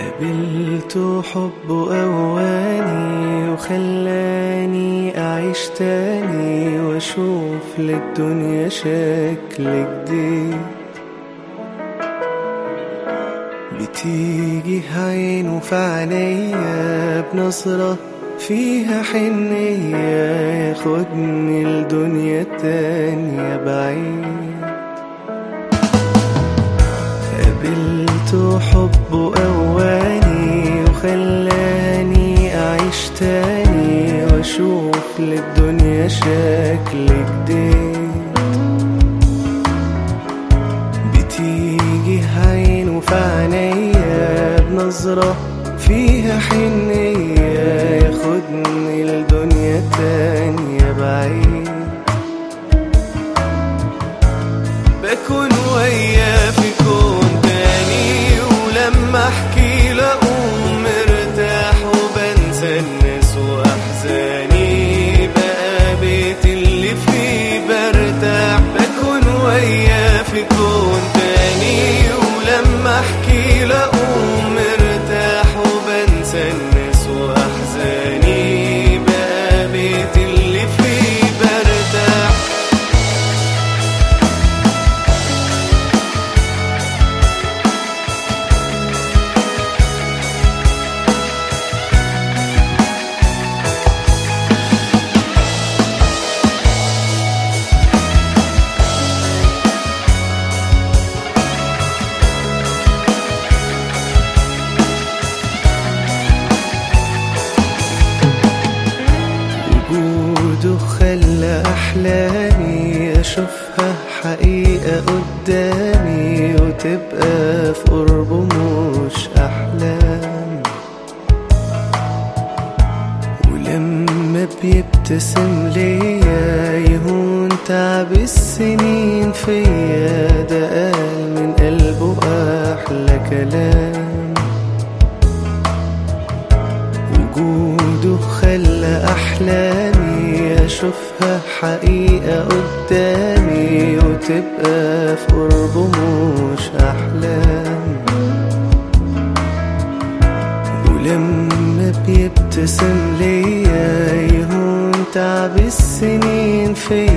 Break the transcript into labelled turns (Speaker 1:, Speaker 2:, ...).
Speaker 1: قابلته حب أواني وخلاني أعيش تاني وأشوف للدنيا شكل جديد بتيجي عينه في عينيا بنظرة فيها حنية ياخدني الدنيا تانية بعيد قابلته حب أواني وخلاني أعيش تاني وأشوف للدنيا شكل جديد بتيجي عينه في عينيا بنظرة فيها حنية ياخدني لدنيا تانية بعيد بكون وياه في كون تاني ولما احكي لاقوم مرتاح وبنسى الناس واحزاني بقى بيت اللي فيه برتاح بكون وياه في كون تاني ولما احكي لاقوم مرتاح وبنسى الناس واحزاني بقى بيت اللي فيه برتاح وجوده خلى أحلامي أشوفها حقيقة قدامي وتبقى في قربه مش أحلام ولما بيبتسم ليا يهون تعب السنين فيا ده قال من قلبه أحلى كلام وجوده خلى أحلامي أشوفها حقيقة قدامي وتبقى في قربه مش أحلام ولما بيبتسم ليا يهون تعب السنين فيا